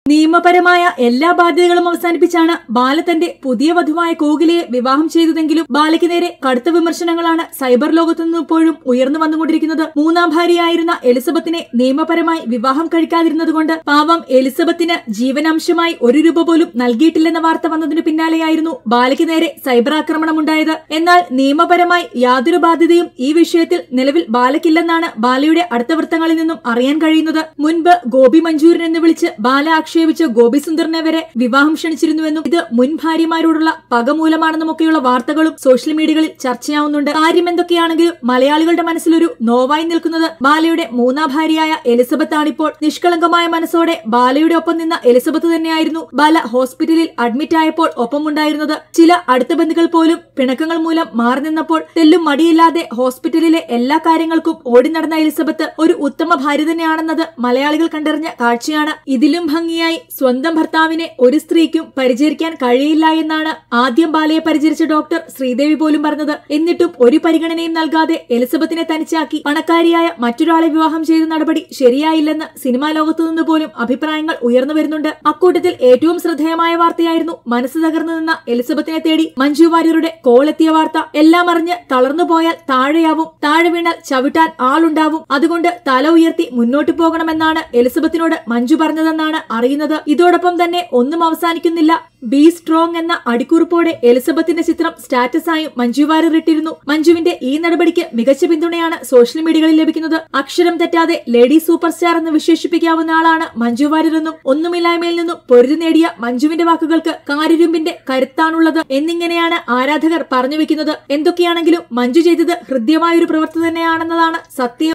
നിയമപരമായ എല്ലാ ബാധ്യതകളും അവസാനിപ്പിച്ചാണ് ബാല തന്റെ പുതിയ വധുവായ കോകിലയെ വിവാഹം ചെയ്തതെങ്കിലും ബാലയ്ക്ക് നേരെ കടുത്ത വിമർശനങ്ങളാണ് സൈബർ ലോകത്തു നിന്ന് ഇപ്പോഴും ഉയർന്നു വന്നുകൊണ്ടിരിക്കുന്നത് മൂന്നാം ഭാര്യയായിരുന്ന എലിസബത്തിനെ നിയമപരമായി വിവാഹം കഴിക്കാതിരുന്നതുകൊണ്ട് പാവം എലിസബത്തിന് ജീവനാംശമായി ഒരു രൂപ പോലും നൽകിയിട്ടില്ലെന്ന വാർത്ത വന്നതിനു പിന്നാലെയായിരുന്നു ബാലയ്ക്ക് നേരെ സൈബർ ആക്രമണം ഉണ്ടായത് എന്നാൽ നിയമപരമായി യാതൊരു ബാധ്യതയും ഈ വിഷയത്തിൽ നിലവിൽ ബാലയ്ക്കില്ലെന്നാണ് ബാലയുടെ അടുത്ത വൃത്തങ്ങളിൽ നിന്നും അറിയാൻ കഴിയുന്നത് മുൻപ് ഗോപി മഞ്ചൂരൻ എന്ന് വിളിച്ച് ബാല ആക്ഷേപിച്ച് ഗോപി സുന്ദറിനെ വരെ വിവാഹം ക്ഷണിച്ചിരുന്നുവെന്നും ഇത് മുൻ ഭാര്യമാരോടുള്ള പക മൂലമാണെന്നുമൊക്കെയുള്ള വാർത്തകളും സോഷ്യൽ മീഡിയകളിൽ ചർച്ചയാവുന്നുണ്ട് കാര്യം എന്തൊക്കെയാണെങ്കിലും മലയാളികളുടെ മനസ്സിലൊരു നോവായി നിൽക്കുന്നത് ബാലയുടെ മൂന്നാം ഭാര്യയായ എലിസബത്ത് ആണിപ്പോൾ നിഷ്കളങ്കമായ മനസ്സോടെ ബാലയുടെ ഒപ്പം നിന്ന എലിസബത്ത് തന്നെയായിരുന്നു ബാല ഹോസ്പിറ്റലിൽ അഡ്മിറ്റ് ആയപ്പോൾ ഒപ്പമുണ്ടായിരുന്നത് ചില അടുത്ത ബന്ധുക്കൾ പോലും പിണക്കങ്ങൾ മൂലം മാറി നിന്നപ്പോൾ തെല്ലും മടിയില്ലാതെ ഹോസ്പിറ്റലിലെ എല്ലാ കാര്യങ്ങൾക്കും ഓടി നടന്ന എലിസബത്ത് ഒരു ഉത്തമ ഭാര്യ തന്നെയാണെന്നത് മലയാളികൾ കണ്ടറിഞ്ഞ കാഴ്ചയാണ് ഇതിലും ഭംഗിയായി സ്വന്തം ഭർത്താവിനെ ഒരു സ്ത്രീക്കും പരിചരിക്കാൻ കഴിയില്ല എന്നാണ് ആദ്യം ബാലയെ പരിചരിച്ച ഡോക്ടർ ശ്രീദേവി പോലും പറഞ്ഞത് എന്നിട്ടും ഒരു പരിഗണനയും നൽകാതെ എലിസബത്തിനെ തനിച്ചാക്കി പണക്കാരിയായ മറ്റൊരാളെ വിവാഹം ചെയ്ത നടപടി ശരിയായില്ലെന്ന് സിനിമാ ലോകത്തു നിന്ന് പോലും അഭിപ്രായങ്ങൾ ഉയർന്നു വരുന്നുണ്ട് അക്കൂട്ടത്തിൽ ഏറ്റവും ശ്രദ്ധേയമായ വാർത്തയായിരുന്നു മനസ്സ് തകർന്നു നിന്ന എലിസബത്തിനെ തേടി മഞ്ജു വാര്യരുടെ കോൾ എത്തിയ വാർത്ത എല്ലാം അറിഞ്ഞ് തളർന്നു പോയാൽ താഴെയാവും താഴെ വീണാൽ ചവിട്ടാൻ ആളുണ്ടാവും അതുകൊണ്ട് തല ഉയർത്തി മുന്നോട്ട് പോകണമെന്നാണ് എലിസബത്തിനോട് മഞ്ജു പറഞ്ഞതെന്നാണ് അറിയുന്നത് ഇതോടൊപ്പം തന്നെ ഒന്നും അവസാനിക്കുന്നില്ല ബി സ്ട്രോങ് എന്ന അടിക്കുറിപ്പോടെ എലിസബത്തിന്റെ ചിത്രം സ്റ്റാറ്റസായും മഞ്ജു വാര്യർ ഇട്ടിരുന്നു മഞ്ജുവിന്റെ ഈ നടപടിക്ക് മികച്ച പിന്തുണയാണ് സോഷ്യൽ മീഡിയകളിൽ ലഭിക്കുന്നത് അക്ഷരം തെറ്റാതെ ലേഡി സൂപ്പർ സ്റ്റാർ എന്ന് വിശേഷിപ്പിക്കാവുന്ന ആളാണ് മഞ്ജു വാര്യർ എന്നും ഒന്നുമില്ലായ്മയിൽ നിന്നും പൊരുതി നേടിയ മഞ്ജുവിന്റെ വാക്കുകൾക്ക് കാരിരുമ്പിന്റെ കരുത്താണുള്ളത് എന്നിങ്ങനെയാണ് ആരാധകർ പറഞ്ഞു വെക്കുന്നത് എന്തൊക്കെയാണെങ്കിലും മഞ്ജു ചെയ്തത് ഹൃദ്യമായ ഒരു പ്രവൃത്തി തന്നെയാണെന്നതാണ് സത്യം